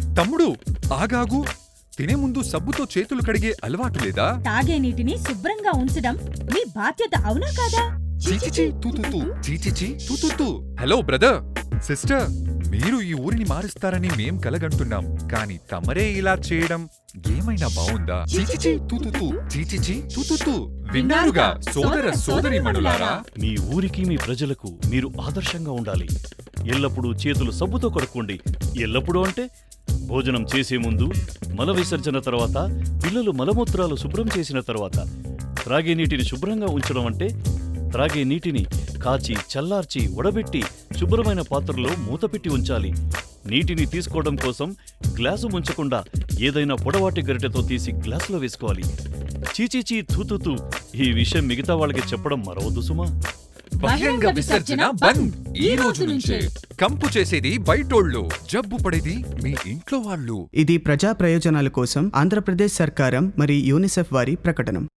తమ్ముడు ఆగాగు తినే ముందు సబ్బుతో చేతులు కడిగే అలవాటు లేదా తాగే నీటిని శుభ్రంగా ఉంచడం మీ బాధ్యత అవునా కాదా చీచిచి తూతుతూ చీచిచి తూతుతూ హలో బ్రదర్ సిస్టర్ మీరు ఈ ఊరిని మారుస్తారని మేం కలగంటున్నాం కానీ తమరే ఇలా చేయడం ఏమైనా బావుందా చీచిచి తూతుతూ చీచిచి తూతుతూ విన్నారుగా సోదర సోదరి మణులారా మీ ఊరికి మీ ప్రజలకు మీరు ఆదర్శంగా ఉండాలి ఎల్లప్పుడూ చేతులు సబ్బుతో కడుక్కోండి ఎల్లప్పుడూ అంటే భోజనం చేసే ముందు మల విసర్జన తర్వాత పిల్లలు మలమూత్రాలు శుభ్రం చేసిన తర్వాత త్రాగే నీటిని శుభ్రంగా ఉంచడం అంటే త్రాగే నీటిని కాచి చల్లార్చి వడబెట్టి శుభ్రమైన పాత్రలో మూతపెట్టి ఉంచాలి నీటిని తీసుకోవడం కోసం గ్లాసు ముంచకుండా ఏదైనా పొడవాటి గరిటెతో తీసి గ్లాసులో వేసుకోవాలి చీచీచీ తూతుతూ ఈ విషయం మిగతా వాళ్ళకి చెప్పడం మరవద్దు సుమా బహిరంగ విసర్జన బంద్ ఈ రోజు నుంచే కంపు చేసేది బయటోళ్ళు జబ్బు పడేది మీ ఇంట్లో వాళ్ళు ఇది ప్రజా ప్రయోజనాల కోసం ఆంధ్రప్రదేశ్ సర్కారం మరియు యూనిసెఫ్ వారి ప్రకటన